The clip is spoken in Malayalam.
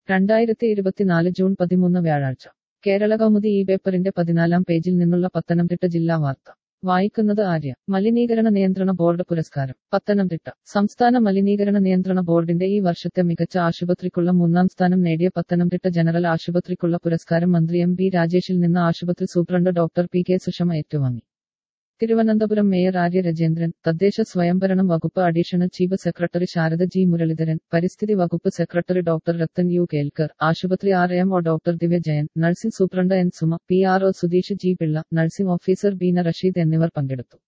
രണ്ടായിരത്തി ഇരുപത്തിനാല് ജൂൺ പതിമൂന്ന് വ്യാഴാഴ്ച കേരള കൗമുദി ഈ പേപ്പറിന്റെ പതിനാലാം പേജിൽ നിന്നുള്ള പത്തനംതിട്ട ജില്ലാ വാർത്ത വായിക്കുന്നത് ആര്യ മലിനീകരണ നിയന്ത്രണ ബോർഡ് പുരസ്കാരം പത്തനംതിട്ട സംസ്ഥാന മലിനീകരണ നിയന്ത്രണ ബോർഡിന്റെ ഈ വർഷത്തെ മികച്ച ആശുപത്രിക്കുള്ള മൂന്നാം സ്ഥാനം നേടിയ പത്തനംതിട്ട ജനറൽ ആശുപത്രിക്കുള്ള പുരസ്കാരം മന്ത്രി എം ബി രാജേഷിൽ നിന്ന് ആശുപത്രി superintendent doctor P K Sushama ഏറ്റുവാങ്ങി തിരുവനന്തപുരം മേയർ ആര്യ രജേന്ദ്രൻ തദ്ദേശ സ്വയംഭരണം വകുപ്പ് additional chief secretary Sharada G Muraleedharan പരിസ്ഥിതി വകുപ്പ് secretary doctor Rathan U Kelkar ആശുപത്രി R M O doctor Divya Jayan nursing superintendent N Suma P R O Sudheesh G Pillai nursing officer Beena Rasheed എന്നിവർ പങ്കെടുത്തു